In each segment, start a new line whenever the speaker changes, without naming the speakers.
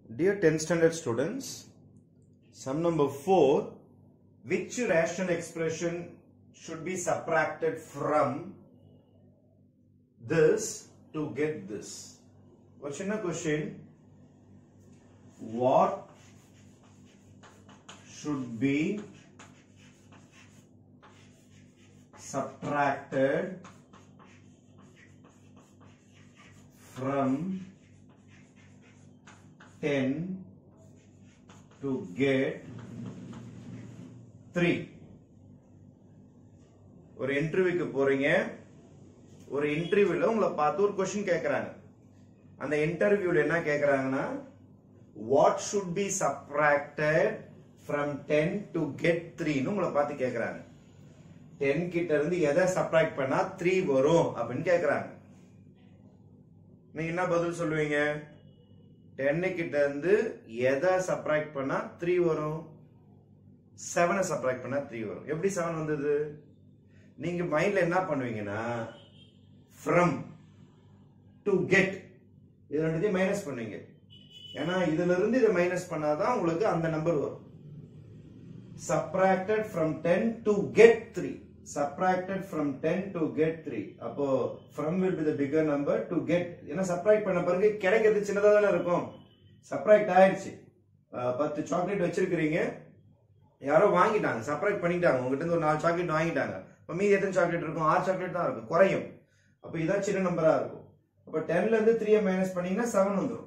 Dear 10th standard students, sum number 4, which rational expression should be subtracted from this to get this? ஒரு சின்ன question what should be subtracted from 10 to get 3 ஒரு இன்டர்வியூக்கு போறீங்க ஒரு இன்டர்வியூல உங்களை பார்த்து ஒரு கொஸ்டின் கேக்குறாங்க அந்த இன்டர்வியூல என்ன கேக்குறாங்கன்னா what should be subtracted from ten to get த்ரீன்னு உங்களை பார்த்து கேக்குறாங்க டென் கிட்ட இருந்து எதை சப்ராக்ட் பண்ணா த்ரீ வரும் அப்படின்னு கேக்குறாங்க நீங்க என்ன பதில் சொல்லுவீங்க டென்னு கிட்ட இருந்து எதை சப்ராக்ட் பண்ணா த்ரீ வரும் செவனை சப்ராக்ட் பண்ணா த்ரீ வரும் எப்படி செவன் வந்தது நீங்க மைண்ட்ல என்ன பண்ணுவீங்கன்னா ஃப்ரம் டு கெட் இது ரெண்டுத்தையும் மைனஸ் பண்ணுவீங்க ஏன்னா இதுல இருந்து இதை மைனஸ் பண்ணாதான் உங்களுக்கு அந்த நம்பர் வரும் subtracted from 10 to get 3 subtracted from 10 to get 3 அப்போ from will be the bigger number to get ஏன்னா subtract பண்ண பிறகு கிடைக்கிறது சின்னதா தானே இருக்கும் subtract ஆயிடுச்சு அஹ் பத்து சாக்லேட் வச்சிருக்கிறீங்க யாரோ வாங்கிட்டாங்க சப்ராக்ட் பண்ணிட்டாங்க உங்ககிட்ட இருந்து ஒரு நாலு சாக்லேட் வாங்கிட்டாங்க இப்போ மீதி எத்தனை சாக்லேட் இருக்கும் ஆறு சாக்லேட் தான் இருக்கும் குறையும் அப்போ இதான் சின்ன நம்பரா இருக்கும் அப்போ டென்ல இருந்து த்ரீயை மைனஸ் பண்ணீங்கன்னா செவன் வந்துடும்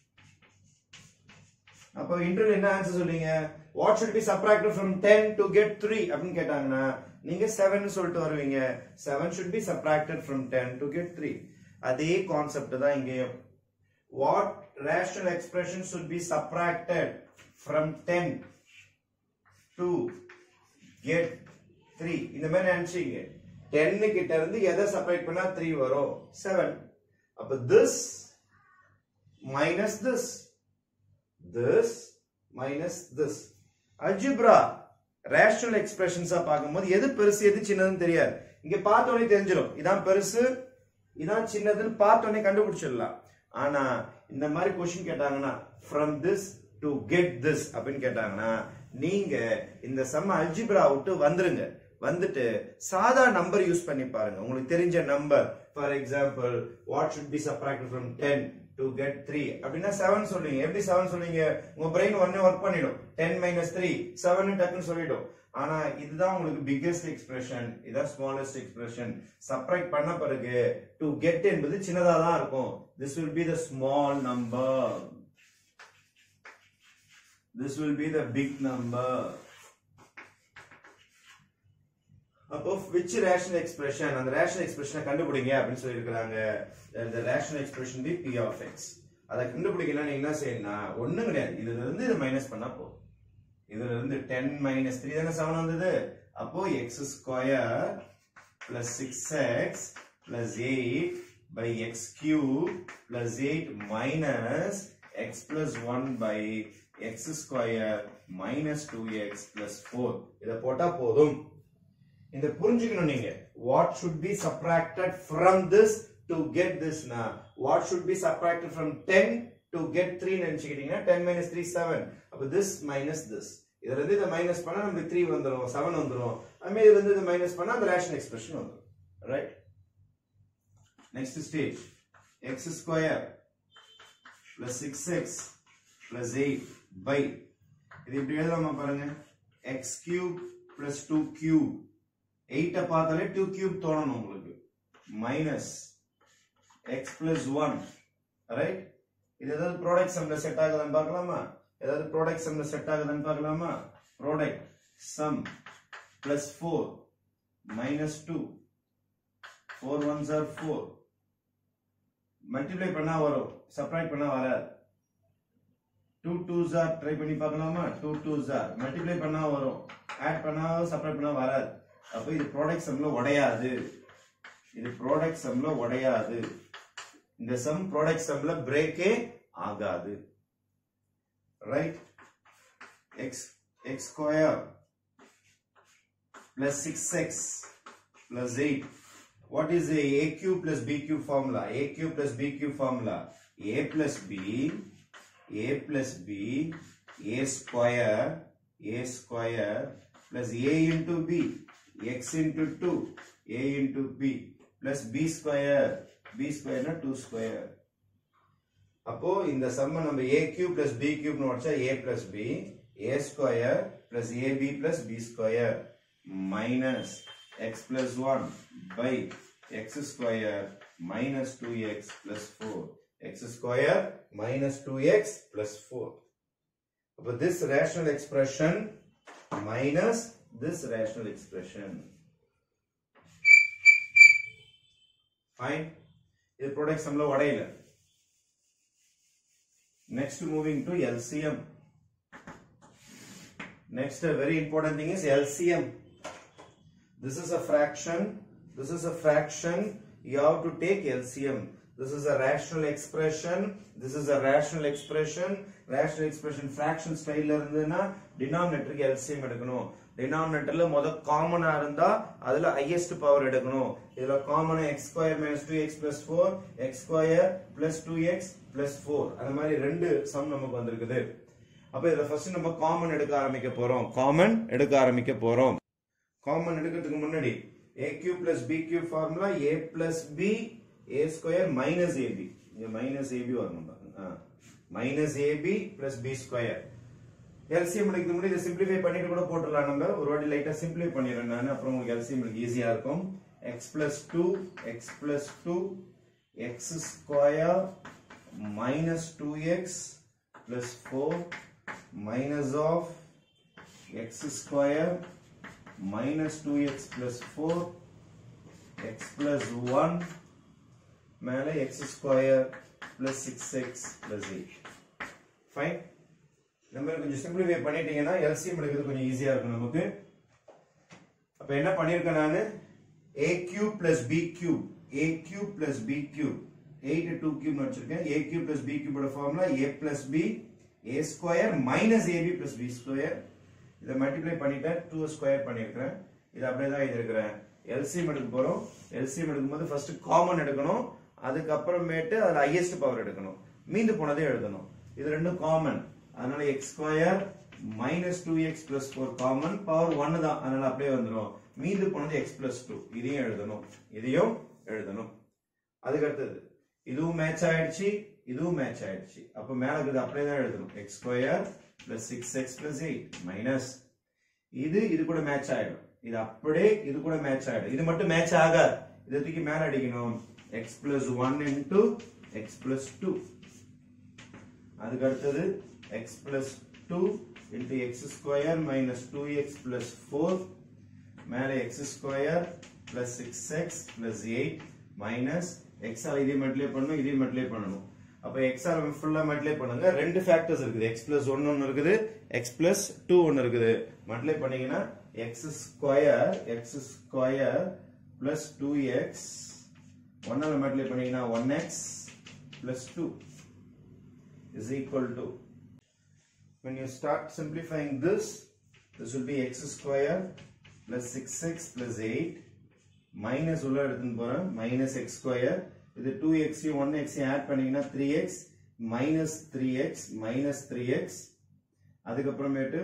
அப்போ இன்டர்வியூ என்ன ஆன்சர் சொல்றீங்க what should be subtracted from ten to get three அப்படின்னு கேட்டாங்கன்னா நீங்க செவன் சொல்லிட்டு வருவீங்க seven should be subtracted from ten to get three அதே கான்செப்ட் தான் இங்கேயும் what rational expression should be subtracted from ten to get three இந்த மாதிரி நினைச்சீங்க டென்னு கிட்ட இருந்து எதை சப்ராக்ட் பண்ணா த்ரீ வரும் செவன் அப்ப this minus this this minus this algebra rational expressions ஆ பார்க்கும்போது எது பெருசு எது சின்னதுன்னு தெரியாது இங்க பார்த்த உடனே தெரிஞ்சிடும் இதான் பெருசு இதான் சின்னதுன்னு பார்த்த உடனே கண்டுபிடிச்சிடலாம் ஆனா இந்த மாதிரி கொஸ்டின் கேட்டாங்கன்னா from this to get this அப்படின்னு கேட்டாங்கன்னா நீங்க இந்த செம்ம அல்ஜிப்ரா விட்டு வந்துருங்க வந்துட்டு சாதா நம்பர் யூஸ் பண்ணி பாருங்க உங்களுக்கு தெரிஞ்ச number for example what should be subtracted from ten to get three அப்படின்னா செவன் சொல்லுவீங்க எப்படி செவன் சொல்லுவீங்க உங்க பிரெயின் உடனே ஒர்க் பண்ணிடும் டென் மைனஸ் த்ரீ செவன் டக்குன்னு சொல்லிடும் ஆனா இதுதான் உங்களுக்கு பிக்கெஸ்ட் எக்ஸ்பிரஷன் இதான் ஸ்மாலஸ்ட் எக்ஸ்பிரஷன் சப்ராக்ட் பண்ண பிறகு டு கெட் என்பது சின்னதா தான் இருக்கும் this will be the small number this will be the big number அப்போ which rational expression அந்த rational expression கண்டுபிடிங்க அப்படின்னு சொல்லி இருக்காங்க the rational expression be p of x அதை கண்டுபிடிக்கணும் நீங்க என்ன செய்யணும்னா ஒண்ணும் கிடையாது இதுல இருந்து இதை மைனஸ் பண்ணா போதும் இதுல இருந்து டென் மைனஸ் த்ரீ தானே செவன் வந்தது அப்போ x square plus six x plus eight by x cube plus eight minus x plus one by x square minus two x plus four இதை போட்டா போதும் இந்த புரிஞ்சுக்கணும் நீங்க what should be subtracted from this to get this நா what should be subtracted from ten to get three நினைச்சுக்கிட்டீங்கன்னா ten minus three seven அப்போ this minus this இதுல இருந்து இதை மைனஸ் பண்ணா நமக்கு த்ரீ வந்துடும் செவன் வந்துடும் அதுமாதிரி இதுல இருந்து இதை மைனஸ் பண்ணா அந்த ரேஷன் எக்ஸ்பிரஷன் வந்துடும் right next stage x square plus six x plus eight by இது இப்படி எழுதலாமா பாருங்க x cube plus two cube எயிட்ட பார்த்தாலே டூ கியூப் தோணணும் உங்களுக்கு minus x plus one right இது ஏதாவது ப்ராடக்ட் சம்ல செட் ஆகுதான்னு பார்க்கலாமா ஏதாவது ப்ராடக்ட் சம்ல செட் ஆகுதான்னு பார்க்கலாமா product sum plus four minus two four ones are four multiply பண்ணா வரும் சப்ராக்ட் பண்ணா வராது டூ டூ ஜார் ட்ரை பண்ணி பார்க்கலாமா டூ டூ ஜார் மல்டிப்ளை பண்ணா வரும் ஆட் பண்ணா சப்ராக்ட் பண்ணா வராது அப்போ இது ப்ராடக்ட் சம்ல உடையாது இது ப்ராடக்ட் சம்ல உடையாது இந்த சம் ப்ராடக்ட் சம்ல பிரேக்கே ஆகாது right x x square plus six x plus eight What is the A cube plus B cube formula? A cube plus B cube formula. A plus B a plus b a square a square plus a into b x into 2 a into b plus b square b square na 2 square அப்போ இந்த சம்ம நம்ம a cube plus b cube னு வச்சா a plus b a square plus ab plus b square minus x plus 1 by x square minus 2x plus 4 x square minus 2x plus 4 அப்போ this rational expression minus this rational expression fine இது product சம்ல உடையல next moving to LCM next a very important thing is LCM this is a fraction this is a fraction you have to take LCM this is a rational expression this is a rational expression rational expression fraction style ல இருந்ததுன்னா denominator LCM எடுக்கணும் denominatorல முத காமனா இருந்தா அதுல highest power எடுக்கணும் இதுல காமனா x square minus 2x plus 4 x square plus 2x plus 4 அந்த மாதிரி ரெண்டு சம் நமக்கு வந்திருக்குது அப்ப இதுல ஃபர்ஸ்ட் நம்ம காமன் எடுக்க ஆரம்பிக்க போறோம் காமன் எடுக்க ஆரம்பிக்க போறோம் காமன் எடுக்கிறதுக்கு முன்னாடி a cube plus b cube formula a plus b a square minus ab இங்க மைனஸ் ab வரணும் பாருங்க minus ab plus b square LCM எடுக்கிறது முன்னாடி இதை சிம்பிளிஃபை பண்ணிட்டு கூட போட்டுடலாம் நம்ம ஒரு வாட்டி லைட்டா சிம்பிளை பண்ணிடுறேன் நான் அப்புறம் உங்களுக்கு எல்சிஎம் எடுக்க ஈஸியா இருக்கும் x plus 2 x plus 2 x square minus 2x plus 4 minus of x square minus 2x plus 4 x plus 1 மேலே x square plus 6x plus 8 fine நம்ம கொஞ்சம் சிம்பிளிஃபை பண்ணிட்டீங்கன்னா எல்சிஎம் எடுக்கிறது கொஞ்சம் ஈஸியா இருக்கும் நமக்கு அப்ப என்ன பண்ணிருக்கேன் நானு a cube plus b cube a cube plus b cube 8 2 cube வச்சிருக்கேன் a cube plus b cube ஓட formula a plus b a square minus ab plus b square இதை மல்டிப்ளை பண்ணிட்டேன் 2 ஸ்கொயர் பண்ணிருக்கிறேன் இது அப்படியே தான் எழுதிருக்கிறேன் எல்சிஎம் எடுக்க போறோம் எல்சிஎம் எடுக்கும்போது ஃபர்ஸ்ட் காமன் எடுக்கணும் அதுக்கப்புறமேட்டு அதுல ஹையஸ்ட் பவர் எடுக்கணும் மீந்து போனதே எழுதணும் இது ரெண்டும் காமன் அதனால x square minus two x plus four common power ஒன்னு தான் அதனால அப்படியே வந்துடும் மீந்து போனது எக்ஸ் பிளஸ் டூ இதையும் எழுதணும் இதையும் எழுதணும் அதுக்கு அடுத்தது இதுவும் மேட்ச் ஆயிடுச்சு இதுவும் மேட்ச் ஆயிடுச்சு அப்ப மேல இருக்கிறது அப்படியே தான் எழுதணும் x square plus six x plus eight minus இது இது கூட மேட்ச் ஆயிடும் இது அப்படியே இது கூட மேட்ச் ஆயிடும் இது மட்டும் மேட்ச் ஆகாது இதை தூக்கி மேல அடிக்கணும் x plus one into x plus two அதுக்கு அடுத்தது x plus two into x square minus two x plus four மேலே x square plus six x plus eight minus எக்ஸால் இதையும் மல்டிப்ளை பண்ணணும் இதையும் மல்டிப்ளை பண்ணணும் அப்போ எக்ஸால் ஃபுல்லா மல்டிப்ளை பண்ணுங்க ரெண்டு ஃபேக்டர்ஸ் இருக்குது எக்ஸ் பிளஸ் ஒன் ஒன்று இருக்குது எக்ஸ் பிளஸ் டூ ஒன்று இருக்குது மல்டிப்ளை பண்ணீங்கன்னா x square x square plus two x ஒன்னால மல்டிப்ளை பண்ணீங்கன்னா one x plus two is equal to when you start simplifying this this will be x square plus 6x plus 8 minus உள்ள எடுத்துன்னு போறேன் minus x square இது 2x 1x add பண்ணீங்கன்னா 3x minus 3x minus 3x அதுக்கப்புறமேட்டு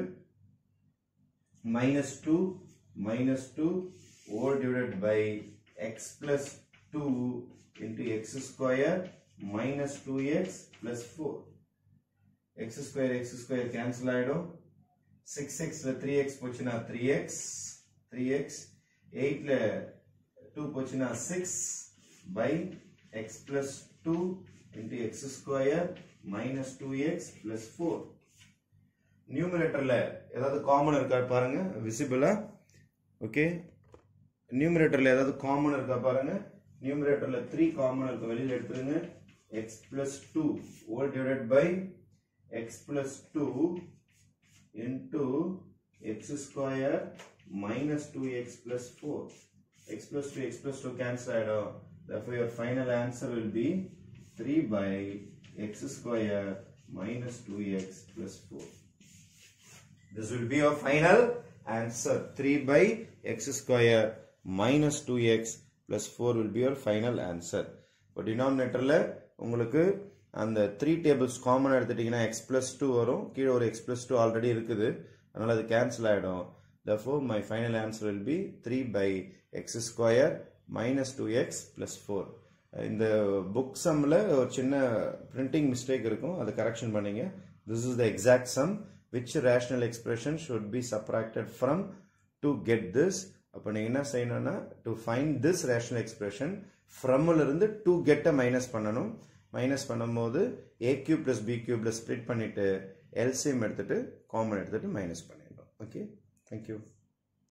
minus 2 minus 2 all divided by x plus 2 into x square minus 2x plus 4 x square x square cancel ஆயிடும் 6x ல 3x போச்சுன்னா 3x 3x 8 ல 2 போச்சுன்னா 6 by x plus 2 into x square minus 2x plus 4 நியூமரேட்டர்ல ஏதாவது common இருக்கா பாருங்க விசிபிளா okay நியூமரேட்டர்ல ஏதாவது common இருக்கா பாருங்க நியூமரேட்டர்ல 3 காமன் இருக்கு வெளியில எடுத்துருங்க x plus 2 all divided by x plus 2 into x square minus 2x plus 4. x plus 2, x plus 2 cancel out. Therefore, your final answer will be 3 by x square minus 2x plus 4. This will be your final answer. 3 by x square minus 2x plus 4 will be your final answer. இப்போ denominatorல உங்களுக்கு அந்த three tables காமனாக எடுத்துட்டிங்கன்னா X plus two வரும் கீழே ஒரு X plus two already இருக்குது அதனால் அது கேன்சல் ஆகிடும் therefore my final answer will be 3 by x square minus 2x plus 4 இந்த புக் சம்மில் ஒரு சின்ன பிரிண்டிங் மிஸ்டேக் இருக்கும் அதை கரெக்ஷன் பண்ணீங்க this is the exact sum which rational expression should be subtracted from to get this அப்போ நீங்கள் என்ன செய்யணும்னா to find this rational expression ஃப்ரம்மில் இருந்து டு கெட்டை மைனஸ் பண்ணணும் மைனஸ் பண்ணும்போது A Q plus B Q plus split பண்ணிவிட்டு எல்சிஎம் எடுத்துகிட்டு காமன் எடுத்துகிட்டு மைனஸ் பண்ணிடணும் ஓகே Thank you.